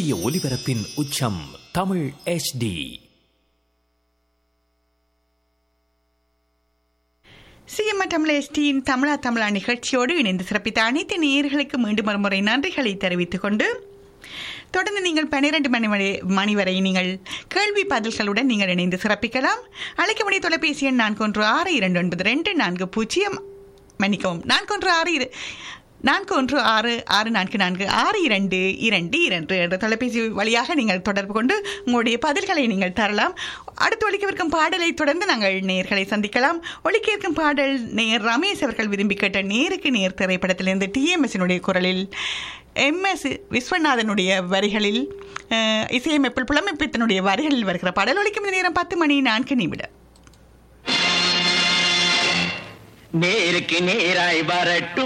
துல்லிய ஒலிபரப்பின் உச்சம் தமிழ் HD சிஎம் தமிழ் எஸ்டியின் தமிழா தமிழா நிகழ்ச்சியோடு இணைந்து சிறப்பித்த அனைத்து நேயர்களுக்கு மீண்டும் ஒரு முறை நன்றிகளை தெரிவித்துக் கொண்டு தொடர்ந்து நீங்கள் பன்னிரண்டு மணி வரை மணி வரை நீங்கள் கேள்வி பதில்களுடன் நீங்கள் இணைந்து சிறப்பிக்கலாம் அழைக்க முடிய தொலைபேசி எண் நான்கு ஒன்று ஆறு இரண்டு ஒன்பது ரெண்டு நான்கு பூஜ்ஜியம் மன்னிக்கவும் நான்கு ஒன்று ஆறு இரு நான்கு ஒன்று ஆறு ஆறு நான்கு நான்கு ஆறு இரண்டு இரண்டு இரண்டு என்ற தொலைபேசி வழியாக நீங்கள் தொடர்பு கொண்டு உங்களுடைய பதில்களை நீங்கள் தரலாம் அடுத்து ஒலிக்கவிருக்கும் பாடலை தொடர்ந்து நாங்கள் நேர்களை சந்திக்கலாம் ஒலிக்க இருக்கும் பாடல் நேர் ரமேஷ் அவர்கள் விரும்பி கேட்ட நேருக்கு நேர் திரைப்படத்திலிருந்து டிஎம்எஸ்னுடைய குரலில் எம்எஸ் விஸ்வநாதனுடைய வரிகளில் அஹ், இசையமைப்பில் புலமைப்பித்தனுடைய வரிகளில் வருகிற பாடல் ஒலிக்கும் நேரம் பத்து மணி நான்கு நிமிடம் நேருக்கு நேராய் வரட்டும்